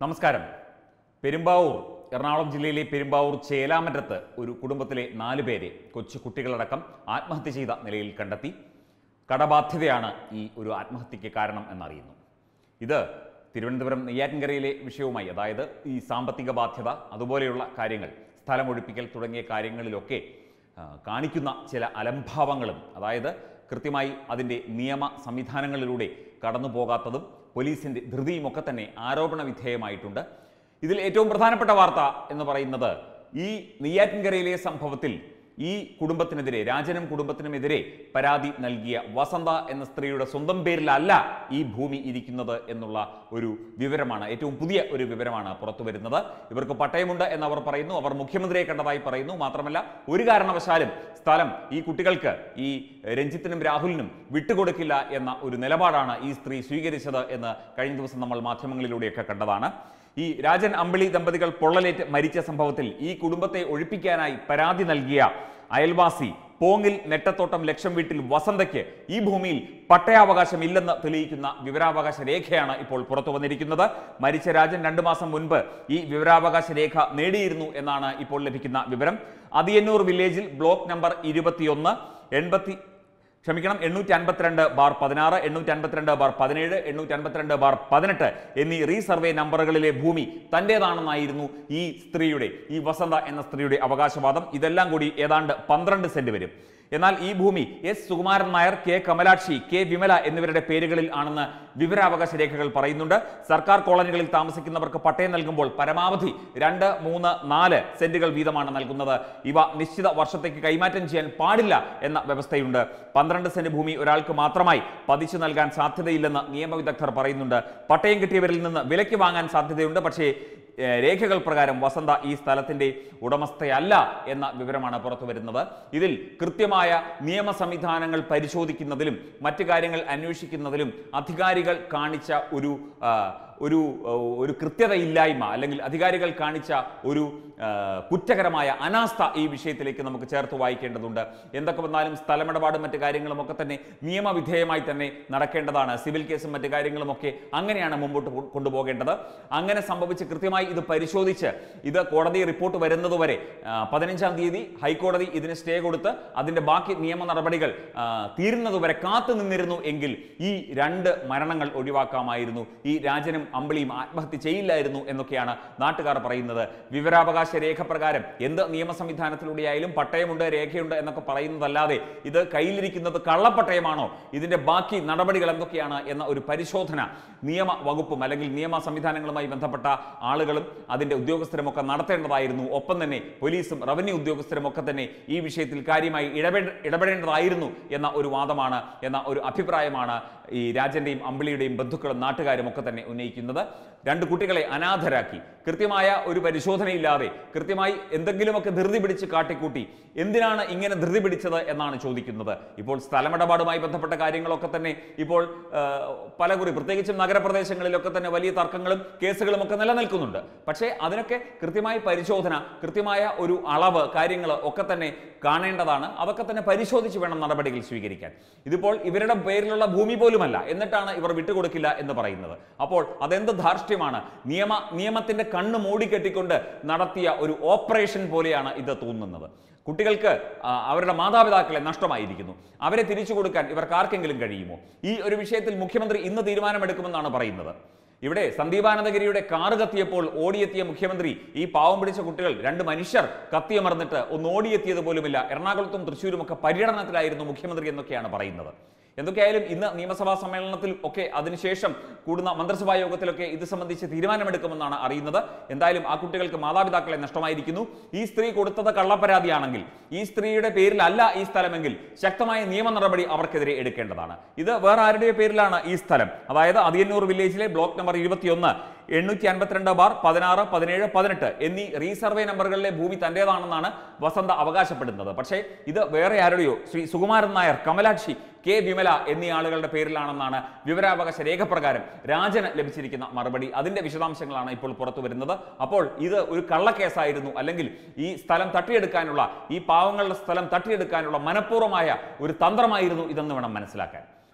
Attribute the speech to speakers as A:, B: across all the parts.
A: നമസ്കാരം പെരുമ്പാവൂർ എറണാകുളം ജില്ലയിലെ പെരുമ്പാവൂർ ചേലാമറ്റത്ത് ഒരു കുടുംബത്തിലെ നാല് പേരെ കൊച്ചു കുട്ടികളടക്കം ആത്മഹത്യ ചെയ്ത നിലയിൽ കണ്ടെത്തി കടബാധ്യതയാണ് ഈ ഒരു ആത്മഹത്യയ്ക്ക് കാരണം എന്നറിയുന്നു ഇത് തിരുവനന്തപുരം നെയ്യാറ്റിൻകരയിലെ വിഷയവുമായി അതായത് ഈ സാമ്പത്തിക ബാധ്യത അതുപോലെയുള്ള കാര്യങ്ങൾ സ്ഥലമൊഴിപ്പിക്കൽ തുടങ്ങിയ കാര്യങ്ങളിലൊക്കെ ആ, കാണിക്കുന്ന ചില അലംഭാവങ്ങളും അതായത് കൃത്യമായി അതിൻ്റെ നിയമ സംവിധാനങ്ങളിലൂടെ കടന്നു പോകാത്തതും പോലീസിൻ്റെ ധൃതിയുമൊക്കെ തന്നെ ആരോപണ വിധേയമായിട്ടുണ്ട് ഇതിൽ ഏറ്റവും പ്രധാനപ്പെട്ട വാർത്ത എന്ന് പറയുന്നത് ഈ നെയ്യാറ്റിൻകരയിലെ സംഭവത്തിൽ ഈ കുടുംബത്തിനെതിരെ രാജനും കുടുംബത്തിനുമെതിരെ പരാതി നൽകിയ വസന്ത എന്ന സ്ത്രീയുടെ സ്വന്തം പേരിലല്ല ഈ ഭൂമി ഇരിക്കുന്നത് എന്നുള്ള ഒരു വിവരമാണ് ഏറ്റവും പുതിയ ഒരു വിവരമാണ് പുറത്തു വരുന്നത് ഇവർക്ക് പട്ടയമുണ്ട് എന്ന് അവർ പറയുന്നു അവർ മുഖ്യമന്ത്രിയെ കണ്ടതായി പറയുന്നു മാത്രമല്ല ഒരു കാരണവശാലും സ്ഥലം ഈ കുട്ടികൾക്ക് ഈ രഞ്ജിത്തിനും രാഹുലിനും വിട്ടുകൊടുക്കില്ല എന്ന ഒരു നിലപാടാണ് ഈ സ്ത്രീ സ്വീകരിച്ചത് എന്ന് കഴിഞ്ഞ ദിവസം നമ്മൾ മാധ്യമങ്ങളിലൂടെയൊക്കെ കണ്ടതാണ് ഈ രാജൻ അമ്പിളി ദമ്പതികൾ പൊള്ളലേറ്റ് മരിച്ച സംഭവത്തിൽ ഈ കുടുംബത്തെ ഒഴിപ്പിക്കാനായി പരാതി നൽകിയ അയൽവാസി പോങ്ങിൽ നെട്ടത്തോട്ടം ലക്ഷം വീട്ടിൽ വസന്തയ്ക്ക് ഈ ഭൂമിയിൽ പട്ടയാവകാശം ഇല്ലെന്ന് തെളിയിക്കുന്ന വിവരാവകാശ രേഖയാണ് ഇപ്പോൾ പുറത്തു വന്നിരിക്കുന്നത് മരിച്ച രാജൻ രണ്ടു മാസം മുൻപ് ഈ വിവരാവകാശ രേഖ നേടിയിരുന്നു എന്നാണ് ഇപ്പോൾ ലഭിക്കുന്ന വിവരം അതിയന്നൂർ വില്ലേജിൽ ബ്ലോക്ക് നമ്പർ ഇരുപത്തിയൊന്ന് എൺപത്തി ക്ഷമിക്കണം എണ്ണൂറ്റി അൻപത്തിരണ്ട് ബാർ പതിനാറ് എണ്ണൂറ്റി അൻപത്തിരണ്ട് ബാർ പതിനേഴ് എണ്ണൂറ്റി അൻപത്തിരണ്ട് ബാർ പതിനെട്ട് എന്നീ റീസർവേ നമ്പറുകളിലെ ഭൂമി തൻ്റേതാണെന്നായിരുന്നു ഈ സ്ത്രീയുടെ ഈ വസന്ത എന്ന സ്ത്രീയുടെ അവകാശവാദം ഇതെല്ലാം കൂടി ഏതാണ്ട് പന്ത്രണ്ട് സെന്റ് വരും എന്നാൽ ഈ ഭൂമി S Sukumaran Nair K Kamalakshi K Vimala എന്നിവരുടെ പേരുകളിൽ ആണെന്ന് വിവരാവകാശ രേഖകൾ പറയുന്നുണ്ട് സർക്കാർ കോളനികളിൽ താമസിക്കുന്നവർക്ക് പട്ടയം നൽകുമ്പോൾ പരമാവധി രണ്ട് മൂന്ന് നാല് സെന്റുകൾ വീതമാണ് നൽകുന്നത് ഇവ നിശ്ചിത വർഷത്തേക്ക് കൈമാറ്റം ചെയ്യാൻ പാടില്ല എന്ന വ്യവസ്ഥയുണ്ട് പന്ത്രണ്ട് സെന്റ് ഭൂമി ഒരാൾക്ക് മാത്രമായി പതിച്ചു നൽകാൻ സാധ്യതയില്ലെന്ന് നിയമവിദഗ്ധർ പറയുന്നുണ്ട് പട്ടയം കിട്ടിയവരിൽ നിന്ന് വിലയ്ക്ക് വാങ്ങാൻ സാധ്യതയുണ്ട് പക്ഷേ ഏഹ്, രേഖകൾ പ്രകാരം വസന്ത ഈ സ്ഥലത്തിന്റെ ഉടമസ്ഥയല്ല എന്ന വിവരമാണ് പുറത്തു വരുന്നത് ഇതിൽ കൃത്യമായ നിയമ സംവിധാനങ്ങൾ പരിശോധിക്കുന്നതിലും മറ്റു കാര്യങ്ങൾ അന്വേഷിക്കുന്നതിലും അധികാരികൾ കാണിച്ച ഒരു ആ, ഒരു ആ, ഒരു കൃത്യതയില്ലായ്മ അല്ലെങ്കിൽ അധികാരികൾ കാണിച്ച ഒരു ആ, കുറ്റകരമായ അനാസ്ഥ ഈ വിഷയത്തിലേക്ക് നമുക്ക് ചേർത്ത് വായിക്കേണ്ടതുണ്ട് എന്തൊക്കെ വന്നാലും സ്ഥലമിടപാടും മറ്റു കാര്യങ്ങളും ഒക്കെ തന്നെ നിയമവിധേയമായി തന്നെ നടക്കേണ്ടതാണ് സിവിൽ കേസും മറ്റു കാര്യങ്ങളും ഒക്കെ അങ്ങനെയാണ് മുമ്പോട്ട് കൊ- കൊണ്ടുപോകേണ്ടത് അങ്ങനെ സംഭവിച്ച് കൃത്യമായി ഇത് പരിശോധിച്ച് ഇത് കോടതി റിപ്പോർട്ട് വരുന്നതുവരെ ആ, പതിനഞ്ചാം തീയതി ഹൈക്കോടതി ഇതിന് സ്റ്റേ കൊടുത്ത് അതിന്റെ ബാക്കി നിയമ നടപടികൾ ആ, തീരുന്നതുവരെ കാത്തു നിന്നിരുന്നു എങ്കിൽ ഈ രണ്ട് മരണങ്ങൾ ഒഴിവാക്കാമായിരുന്നു ഈ രാജനും അമ്പിളിയും ആത്മഹത്യ ചെയ്യില്ലായിരുന്നു എന്നൊക്കെയാണ് നാട്ടുകാർ പറയുന്നത് വിവരാവകാശ രേഖ പ്രകാരം എന്ത് നിയമ സംവിധാനത്തിലൂടെയായാലും പട്ടയമുണ്ട് രേഖയുണ്ട് എന്നൊക്കെ പറയുന്നതല്ലാതെ ഇത് കയ്യിലിരിക്കുന്നത് കള്ളപ്പട്ടയമാണോ ഇതിന്റെ ബാക്കി നടപടികൾ എന്തൊക്കെയാണ് എന്ന ഒരു പരിശോധന നിയമ വകുപ്പും അല്ലെങ്കിൽ നിയമ സംവിധാനങ്ങളുമായി ബന്ധപ്പെട്ട ആളുകളും അതിന്റെ ഉദ്യോഗസ്ഥരും ഒക്കെ നടത്തേണ്ടതായിരുന്നു ഒപ്പം തന്നെ പോലീസും റവന്യൂ ഉദ്യോഗസ്ഥരും ഒക്കെ തന്നെ ഈ വിഷയത്തിൽ കാര്യമായി ഇടപെട ഇടപെടേണ്ടതായിരുന്നു എന്ന ഒരു വാദമാണ് എന്ന ഒരു അഭിപ്രായമാണ് ഈ രാജന്റെയും അമ്പിളിയുടെയും ബന്ധുക്കളും നാട്ടുകാരും ഒക്കെ തന്നെ ഉന്നയിക്കുന്നത് രണ്ട് കുട്ടികളെ അനാഥരാക്കി കൃത്യമായ ഒരു പരിശോധനയില്ലാതെ കൃത്യമായി എന്തെങ്കിലുമൊക്കെ ധൃതി പിടിച്ച് കാട്ടിക്കൂട്ടി എന്തിനാണ് ഇങ്ങനെ ധൃതി പിടിച്ചത് എന്നാണ് ചോദിക്കുന്നത് ഇപ്പോൾ സ്ഥലമിടപാടുമായി ബന്ധപ്പെട്ട കാര്യങ്ങളൊക്കെ തന്നെ ഇപ്പോൾ ആ, പലകുറി പ്രത്യേകിച്ചും നഗരപ്രദേശങ്ങളിലൊക്കെ തന്നെ വലിയ തർക്കങ്ങളും കേസുകളും ഒക്കെ നിലനിൽക്കുന്നുണ്ട് പക്ഷേ അതിനൊക്കെ കൃത്യമായ പരിശോധന കൃത്യമായ ഒരു അളവ് കാര്യങ്ങൾ ഒക്കെ തന്നെ കാണേണ്ടതാണ് അതൊക്കെ തന്നെ പരിശോധിച്ച് വേണം നടപടികൾ സ്വീകരിക്കാൻ ഇതിപ്പോൾ ഇവരുടെ പേരിലുള്ള ഭൂമി പോലുമല്ല എന്നിട്ടാണ് ഇവർ വിട്ടുകൊടുക്കില്ല എന്ന് പറയുന്നത് അപ്പോൾ അതെന്ത് ധാർഷ്ട്യമാണ് നിയമ നിയമത്തിന്റെ കണ്ണ് മൂടിക്കെട്ടിക്കൊണ്ട് നടത്തിയ ഒരു ഓപ്പറേഷൻ പോലെയാണ് ഇത് തോന്നുന്നത് കുട്ടികൾക്ക് ആ, അവരുടെ മാതാപിതാക്കളെ നഷ്ടമായിരിക്കുന്നു അവരെ തിരിച്ചു കൊടുക്കാൻ ഇവർക്ക് ആർക്കെങ്കിലും കഴിയുമോ ഈ ഒരു വിഷയത്തിൽ മുഖ്യമന്ത്രി ഇന്ന് തീരുമാനമെടുക്കുമെന്നാണ് പറയുന്നത് ഇവിടെ സന്ദീപാനന്ദഗിരിയുടെ കാറ് കത്തിയപ്പോൾ ഓടിയെത്തിയ മുഖ്യമന്ത്രി ഈ പാവം പിടിച്ച കുട്ടികൾ രണ്ട് മനുഷ്യർ കത്തിയമർന്നിട്ട് ഒന്ന് ഓടിയെത്തിയത് പോലുമില്ല എറണാകുളത്തും തൃശ്ശൂരും ഒക്കെ പര്യടനത്തിലായിരുന്നു മുഖ്യമന്ത്രി എന്നൊക്കെയാണ് പറയുന്നത് എന്തൊക്കെയായാലും ഇന്ന് നിയമസഭാ സമ്മേളനത്തിൽ ഒക്കെ അതിനുശേഷം കൂടുന്ന മന്ത്രിസഭാ യോഗത്തിലൊക്കെ ഇത് സംബന്ധിച്ച് തീരുമാനമെടുക്കുമെന്നാണ് അറിയുന്നത് എന്തായാലും ആ കുട്ടികൾക്ക് മാതാപിതാക്കളെ നഷ്ടമായിരിക്കുന്നു ഈ സ്ത്രീ കൊടുത്തത് കള്ളപ്പരാതിയാണെങ്കിൽ ഈ സ്ത്രീയുടെ പേരിലല്ല ഈ സ്ഥലമെങ്കിൽ ശക്തമായ നിയമ നടപടി അവർക്കെതിരെ എടുക്കേണ്ടതാണ് ഇത് വേറെ ആരുടെ പേരിലാണ് ഈ സ്ഥലം അതായത് അതിയന്നൂർ വില്ലേജിലെ ബ്ലോക്ക് നമ്പർ ഇരുപത്തിയൊന്ന് എണ്ണൂറ്റി അൻപത്തിരണ്ട് ബാർ പതിനാറ് പതിനേഴ് പതിനെട്ട് എന്നീ റീസർവേ നമ്പറുകളിലെ ഭൂമി തന്റേതാണെന്നാണ് വസന്ത അവകാശപ്പെടുന്നത് പക്ഷേ ഇത് വേറെ ആരുടെയോ ശ്രീ സുകുമാരൻ നായർ കമലാക്ഷി കെ വിമല എന്നീ ആളുകളുടെ പേരിലാണെന്നാണ് വിവരാവകാശ രേഖ പ്രകാരം രാജന് ലഭിച്ചിരിക്കുന്ന മറുപടി അതിന്റെ വിശദാംശങ്ങളാണ് ഇപ്പോൾ പുറത്തു വരുന്നത് അപ്പോൾ ഇത് ഒരു കള്ളക്കേസായിരുന്നു അല്ലെങ്കിൽ ഈ സ്ഥലം തട്ടിയെടുക്കാനുള്ള ഈ പാവങ്ങളുടെ സ്ഥലം തട്ടിയെടുക്കാനുള്ള മനഃപൂർവ്വമായ ഒരു തന്ത്രമായിരുന്നു ഇതെന്ന് വേണം മനസ്സിലാക്കാൻ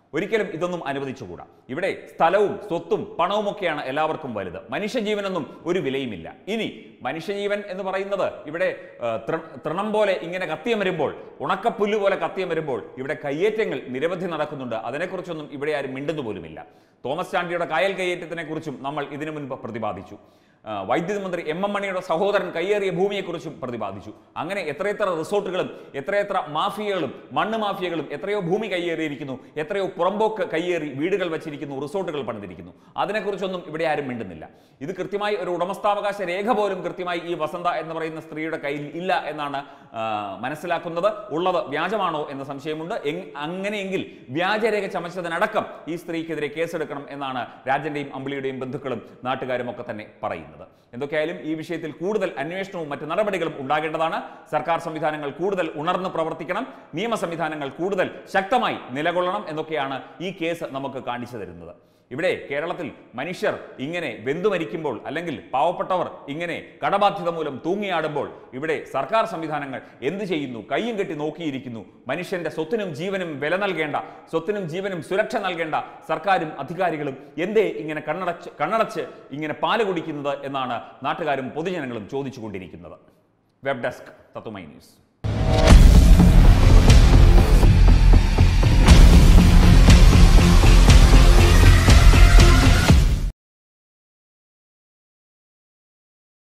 A: ഒരിക്കലും ഇതൊന്നും അനുവദിച്ചുകൂടാ ഇവിടെ സ്ഥലവും സ്വത്തും പണവുമൊക്കെയാണ് എല്ലാവർക്കും വലുത് മനുഷ്യജീവനൊന്നും ഒരു വിലയുമില്ല ഇനി മനുഷ്യജീവൻ എന്ന് പറയുന്നത് ഇവിടെ ആ, തൃ- തൃണം പോലെ ഇങ്ങനെ കത്തിയം വരുമ്പോൾ ഉണക്കപ്പുല്ല് പോലെ കത്തിയം വരുമ്പോൾ ഇവിടെ കയ്യേറ്റങ്ങൾ നിരവധി നടക്കുന്നുണ്ട് അതിനെക്കുറിച്ചൊന്നും ഇവിടെ ആരും മിണ്ടുന്നു പോലുമില്ല തോമസ് ചാണ്ടിയുടെ കായൽ കയ്യേറ്റത്തിനെ കുറിച്ചും നമ്മൾ ഇതിനു മുൻപ് പ്രതിപാദിച്ചു ആ, വൈദ്യുതി മന്ത്രി എം എം മണിയുടെ സഹോദരൻ കയ്യേറിയ ഭൂമിയെക്കുറിച്ചും പ്രതിപാദിച്ചു അങ്ങനെ എത്രയെത്ര റിസോർട്ടുകളും എത്രയെത്ര മാഫിയകളും മണ്ണ് മാഫിയകളും എത്രയോ ഭൂമി കയ്യേറിയിരിക്കുന്നു എത്രയോ പുറമ്പോക്ക് കയ്യേറി വീടുകൾ വെച്ചിരിക്കുന്നു റിസോർട്ടുകൾ പണിതിരിക്കുന്നു അതിനെക്കുറിച്ചൊന്നും ഇവിടെ ആരും മിണ്ടുന്നില്ല ഇത് കൃത്യമായി ഒരു ഉടമസ്ഥാവകാശ രേഖ പോലും കൃത്യമായി ഈ വസന്ത എന്ന് പറയുന്ന സ്ത്രീയുടെ കയ്യിൽ ഇല്ല എന്നാണ് ആ, മനസ്സിലാക്കുന്നത് ഉള്ളത് വ്യാജമാണോ എന്ന സംശയമുണ്ട് എങ്- അങ്ങനെയെങ്കിൽ വ്യാജരേഖ ചമച്ചതിനടക്കം ഈ സ്ത്രീക്കെതിരെ കേസെടുക്കണം എന്നാണ് രാജന്റെയും അമ്പിളിയുടെയും ബന്ധുക്കളും നാട്ടുകാരും ഒക്കെ തന്നെ പറയുന്നത് എന്തൊക്കെയായാലും ഈ വിഷയത്തിൽ കൂടുതൽ അന്വേഷണവും മറ്റ് നടപടികളും ഉണ്ടാകേണ്ടതാണ് സർക്കാർ സംവിധാനങ്ങൾ കൂടുതൽ ഉണർന്ന് പ്രവർത്തിക്കണം നിയമ സംവിധാനങ്ങൾ കൂടുതൽ ശക്തമായി നിലകൊള്ളണം എന്നൊക്കെയാണ് ഈ കേസ് നമുക്ക് കാണിച്ചു തരുന്നത് ഇവിടെ കേരളത്തിൽ മനുഷ്യർ ഇങ്ങനെ വെന്തു മരിക്കുമ്പോൾ അല്ലെങ്കിൽ പാവപ്പെട്ടവർ ഇങ്ങനെ കടബാധ്യത മൂലം തൂങ്ങിയാടുമ്പോൾ ഇവിടെ സർക്കാർ സംവിധാനങ്ങൾ എന്ത് ചെയ്യുന്നു കയ്യും കെട്ടി നോക്കിയിരിക്കുന്നു മനുഷ്യന്റെ സ്വത്തിനും ജീവനും വില നൽകേണ്ട സ്വത്തിനും ജീവനും സുരക്ഷ നൽകേണ്ട സർക്കാരും അധികാരികളും എന്തേ ഇങ്ങനെ കണ്ണടച്ച് കണ്ണടച്ച് ഇങ്ങനെ പാല് കുടിക്കുന്നത് എന്നാണ് നാട്ടുകാരും പൊതുജനങ്ങളും ചോദിച്ചുകൊണ്ടിരിക്കുന്നത് വെബ് ഡെസ്ക് തത്തുമൈ ന്യൂസ്